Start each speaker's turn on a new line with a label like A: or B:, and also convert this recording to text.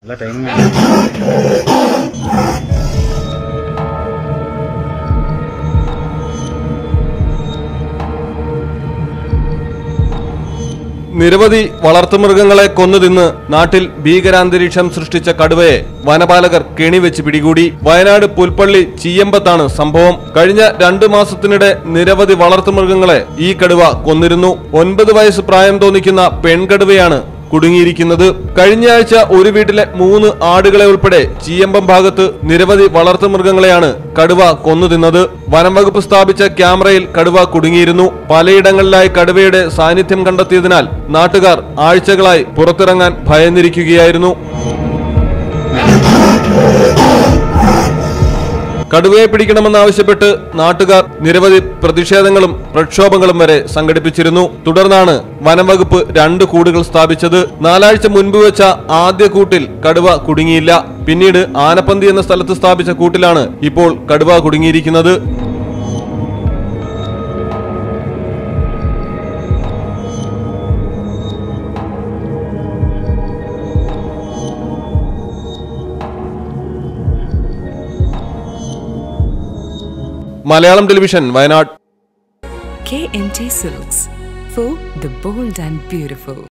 A: നല്ല ടൈമിംഗ്
B: നിരവധി വളർത്തുമൃഗങ്ങളെ കൊന്നുതിന്ന് നാട്ടിൽ ഭീകരാന്തരീക്ഷം സൃഷ്ടിച്ച കടുവയെ വനപാലകർ കെണിവെച്ച് പിടികൂടി വയനാട് പുൽപ്പള്ളി ചീയമ്പത്താണ് സംഭവം കഴിഞ്ഞ രണ്ടു മാസത്തിനിടെ നിരവധി വളർത്തുമൃഗങ്ങളെ ഈ കടുവ കൊന്നിരുന്നു ഒൻപത് വയസ്സ് പ്രായം തോന്നിക്കുന്ന പെൺകടുവയാണ് കുടുങ്ങിയിരിക്കുന്നത് കഴിഞ്ഞയാഴ്ച ഒരു വീട്ടിലെ മൂന്ന് ആടുകളെ ഉൾപ്പെടെ ചീയമ്പം ഭാഗത്ത് നിരവധി വളർത്തുമൃഗങ്ങളെയാണ് കടുവ കൊന്നു തിന്നത് വനം വകുപ്പ് സ്ഥാപിച്ച ക്യാമറയിൽ കടുവ കുടുങ്ങിയിരുന്നു പലയിടങ്ങളിലായി കടുവയുടെ സാന്നിധ്യം കണ്ടെത്തിയതിനാൽ നാട്ടുകാർ ആഴ്ചകളായി പുറത്തിറങ്ങാൻ ഭയന്നിരിക്കുകയായിരുന്നു കടുവയെ പിടിക്കണമെന്നാവശ്യപ്പെട്ട് നാട്ടുകാർ നിരവധി പ്രതിഷേധങ്ങളും പ്രക്ഷോഭങ്ങളും വരെ സംഘടിപ്പിച്ചിരുന്നു തുടർന്നാണ് വനം വകുപ്പ് രണ്ട് കൂടുകൾ സ്ഥാപിച്ചത് നാലാഴ്ച മുൻപ് വെച്ച ആദ്യ കൂട്ടിൽ കടുവ കുടുങ്ങിയില്ല പിന്നീട് ആനപ്പന്തി എന്ന സ്ഥലത്ത് സ്ഥാപിച്ച കൂട്ടിലാണ് ഇപ്പോൾ കടുവ കുടുങ്ങിയിരിക്കുന്നത് Malayalam television Wayanad
C: KMT Silks for the bold and beautiful.